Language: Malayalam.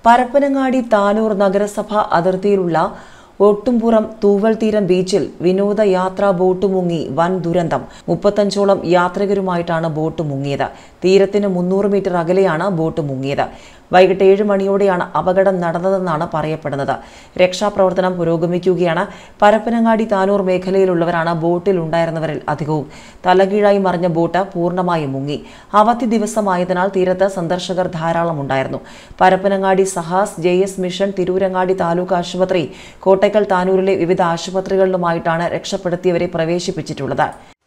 പരപ്പനങ്ങാടി താനൂർ നഗരസഭ അതിർത്തിയിലുള്ള ഒട്ടുംപുറം തൂവൽ തീരം ബീച്ചിൽ വിനോദയാത്രാ ബോട്ട് മുങ്ങി വൻ ദുരന്തം മുപ്പത്തഞ്ചോളം യാത്രികരുമായിട്ടാണ് ബോട്ട് മുങ്ങിയത് തീരത്തിന് മുന്നൂറ് മീറ്റർ അകലെയാണ് ബോട്ട് മുങ്ങിയത് വൈകിട്ട് ഏഴ് മണിയോടെയാണ് അപകടം നടന്നതെന്നാണ് പറയപ്പെടുന്നത് രക്ഷാപ്രവർത്തനം പുരോഗമിക്കുകയാണ് പരപ്പനങ്ങാടി താനൂർ മേഖലയിലുള്ളവരാണ് ബോട്ടിൽ ഉണ്ടായിരുന്നവരിൽ അധികവും തലകീഴായി മറിഞ്ഞ ബോട്ട് പൂർണ്ണമായും മുങ്ങി അവധി ദിവസമായതിനാൽ തീരത്ത് സന്ദർശകർ ധാരാളം ഉണ്ടായിരുന്നു പരപ്പനങ്ങാടി സഹാസ് J S mission Tirurangadi taluk ആശുപത്രി കോട്ടയ്ക്കൽ താനൂരിലെ വിവിധ ആശുപത്രികളിലുമായിട്ടാണ് രക്ഷപ്പെടുത്തിയവരെ പ്രവേശിപ്പിച്ചിട്ടുള്ളത്